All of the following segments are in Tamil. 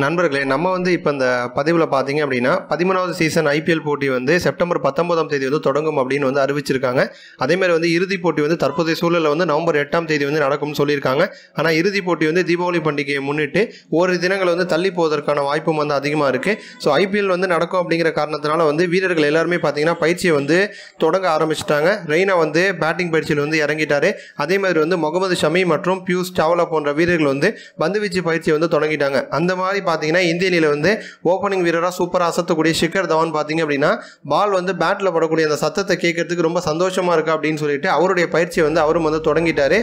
நண்பர்களே நம்ம வந்து இப்போ இந்த பதிவில் பார்த்தீங்க அப்படின்னா பதிமூணாவது சீசன் ஐபிஎல் போட்டி வந்து செப்டம்பர் பத்தொன்பதாம் தேதி வந்து தொடங்கும் அப்படின்னு வந்து அறிவிச்சிருக்காங்க அதே மாதிரி வந்து இறுதிப் போட்டி வந்து தற்போதைய சூழலில் வந்து நவம்பர் எட்டாம் தேதி வந்து நடக்கும்னு சொல்லியிருக்காங்க ஆனால் இறுதிப் போட்டி வந்து தீபாவளி பண்டிகையை முன்னிட்டு ஒரு தினங்கள் வந்து தள்ளி போவதற்கான வாய்ப்பும் வந்து அதிகமாக இருக்குது ஸோ ஐபிஎல் வந்து நடக்கும் அப்படிங்கிற காரணத்தினால வந்து வீரர்கள் எல்லாருமே பார்த்தீங்கன்னா பயிற்சியை வந்து தொடங்க ஆரம்பிச்சிட்டாங்க ரெய்னா வந்து பேட்டிங் பயிற்சியில் வந்து இறங்கிட்டாரு அதே மாதிரி வந்து முகமது ஷமி மற்றும் பியூஷ் சாவ்லா போன்ற வீரர்கள் வந்து பந்துவீச்சு பயிற்சியை வந்து தொடங்கிட்டாங்க அந்த மாதிரி பார்த்தீங்கன்னா இந்திய அணியில் வந்து ஓப்பனிங் வீரராக சூப்பராக அசத்தக்கூடிய ஷிக்கர் தவான் பார்த்தீங்க அப்படின்னா பால் வந்து பேட்டில் படக்கூடிய அந்த சத்தத்தை கேட்கறதுக்கு ரொம்ப சந்தோஷமாக இருக்கு அப்படின்னு சொல்லிட்டு அவருடைய பயிற்சியை வந்து அவரும் வந்து தொடங்கிட்டாரு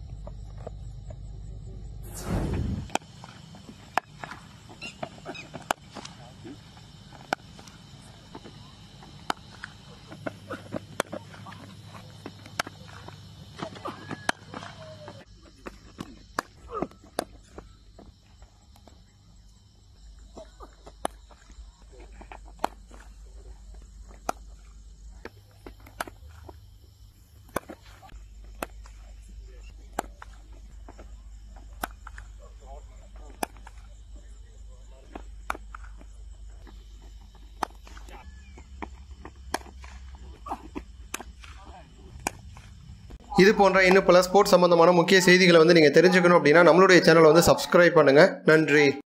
இது போன்ற இன்னும் பல ஸ்போர்ட்ஸ் சம்பந்தமான முக்கிய செய்திகளை வந்து நீங்கள் தெரிஞ்சுக்கணும் அப்படின்னா நம்மளுடைய சேனலை வந்து சப்ஸ்கிரைப் பண்ணுங்கள் நன்றி